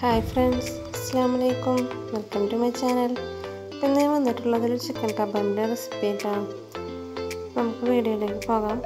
hi friends അസ്സാം വലൈക്കും welcome to my channel ഇന്ന് ഞാൻ വന്നിട്ടുള്ളത് ഒരു ചിക്കൻ കബാബിൻ്റെ റെസിപ്പി ആയിട്ടാണ് നമുക്ക് വീഡിയോയിലേക്ക് പോകാം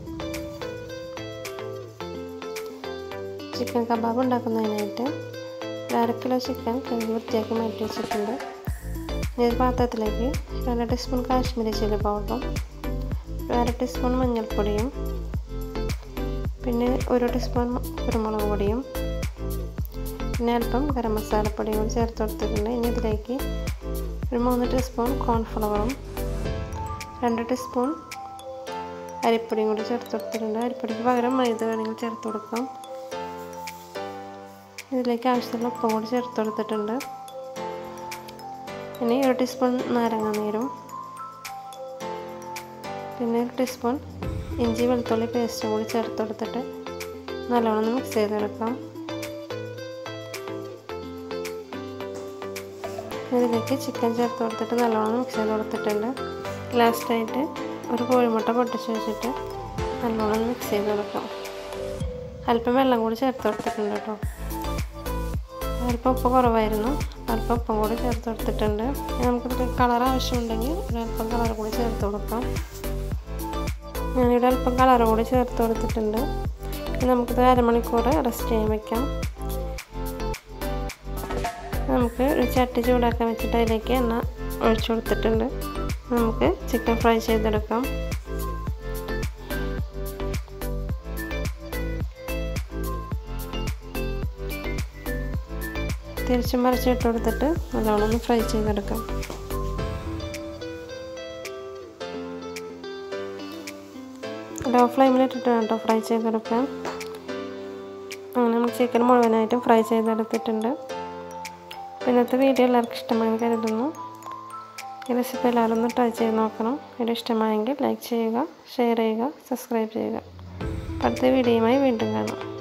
ചിക്കൻ കബാബ് ഉണ്ടാക്കുന്നതിനായിട്ട് ഒരു അര കിലോ ചിക്കൻ കഴുകി വൃത്തിയാക്കി മാറ്റി വെച്ചിട്ടുണ്ട് ഇനി ഒരു പാത്രത്തിലേക്ക് രണ്ട് ടീസ്പൂൺ കാശ്മീരി ചില്ലി പൗഡറും ഒരു അര ടീസ്പൂൺ മഞ്ഞൾപ്പൊടിയും പിന്നെ ഒരു ടീസ്പൂൺ കുരുമുളക് പൊടിയും പിന്നെ അല്പം ഗരം മസാലപ്പൊടിയും കൂടി ചേർത്ത് കൊടുത്തിട്ടുണ്ട് ഇനി ഇതിലേക്ക് ഒരു മൂന്ന് ടീസ്പൂൺ കോൺഫ്ലവറും രണ്ട് ടീസ്പൂൺ അരിപ്പൊടിയും കൂടി ചേർത്ത് കൊടുത്തിട്ടുണ്ട് അരിപ്പൊടിക്ക് പകരം മൈദ വേണമെങ്കിൽ ചേർത്ത് കൊടുക്കാം ഇതിലേക്ക് ആവശ്യമുള്ള ഉപ്പും കൂടി ചേർത്ത് കൊടുത്തിട്ടുണ്ട് ഇനി ഒരു ടീസ്പൂൺ നാരങ്ങ നീരും പിന്നെ ഒരു ടീസ്പൂൺ ഇഞ്ചി വെളുത്തുള്ളി പേസ്റ്റും കൂടി ചേർത്ത് കൊടുത്തിട്ട് നല്ലോണം മിക്സ് ചെയ്തെടുക്കാം ഇതിലേക്ക് ചിക്കൻ ചേർത്ത് കൊടുത്തിട്ട് നല്ലോണം മിക്സ് ചെയ്ത് കൊടുത്തിട്ടുണ്ട് ലാസ്റ്റായിട്ട് ഒരു കോഴിമുട്ട പൊട്ടിച്ച് വെച്ചിട്ട് നല്ലോണം മിക്സ് ചെയ്ത് കൊടുക്കാം അല്പം വെള്ളം കൂടി ചേർത്ത് കൊടുത്തിട്ടുണ്ട് കേട്ടോ അല്പം ഉപ്പ് കുറവായിരുന്നു അല്പം ഉപ്പും കൂടി ചേർത്ത് കൊടുത്തിട്ടുണ്ട് നമുക്ക് കളർ ആവശ്യമുണ്ടെങ്കിൽ ഒരല്പം കളർ കൂടി ചേർത്ത് കൊടുക്കാം ഞാനിവിടെ അല്പം കളർ കൂടി ചേർത്ത് കൊടുത്തിട്ടുണ്ട് നമുക്കിത് അരമണിക്കൂർ റെസ്റ്റ് ചെയ്യാൻ വെക്കാം നമുക്ക് ഒരു ചട്ടി ചൂടാക്കാൻ വെച്ചിട്ട് അതിലേക്ക് എണ്ണ ഒഴിച്ചു കൊടുത്തിട്ടുണ്ട് നമുക്ക് ചിക്കൻ ഫ്രൈ ചെയ്തെടുക്കാം തിരിച്ചും മറിച്ചിട്ട് കൊടുത്തിട്ട് നല്ലോണം ഒന്ന് ഫ്രൈ ചെയ്തെടുക്കാം ലോ ഫ്ലെയിമിലിട്ടിട്ട് കേട്ടോ ഫ്രൈ ചെയ്തെടുക്കാം അങ്ങനെ നമ്മൾ ചിക്കൻ മുഴുവനായിട്ടും ഫ്രൈ ചെയ്തെടുത്തിട്ടുണ്ട് ഇന്നത്തെ വീഡിയോ എല്ലാവർക്കും ഇഷ്ടമായി കരുതുന്നു ഈ റെസിപ്പി എല്ലാവരും ഒന്ന് ട്രൈ ചെയ്ത് നോക്കണം വീഡിയോ ഇഷ്ടമായെങ്കിൽ ലൈക്ക് ചെയ്യുക ഷെയർ ചെയ്യുക സബ്സ്ക്രൈബ് ചെയ്യുക അടുത്ത വീഡിയോയുമായി വീണ്ടും കാണാം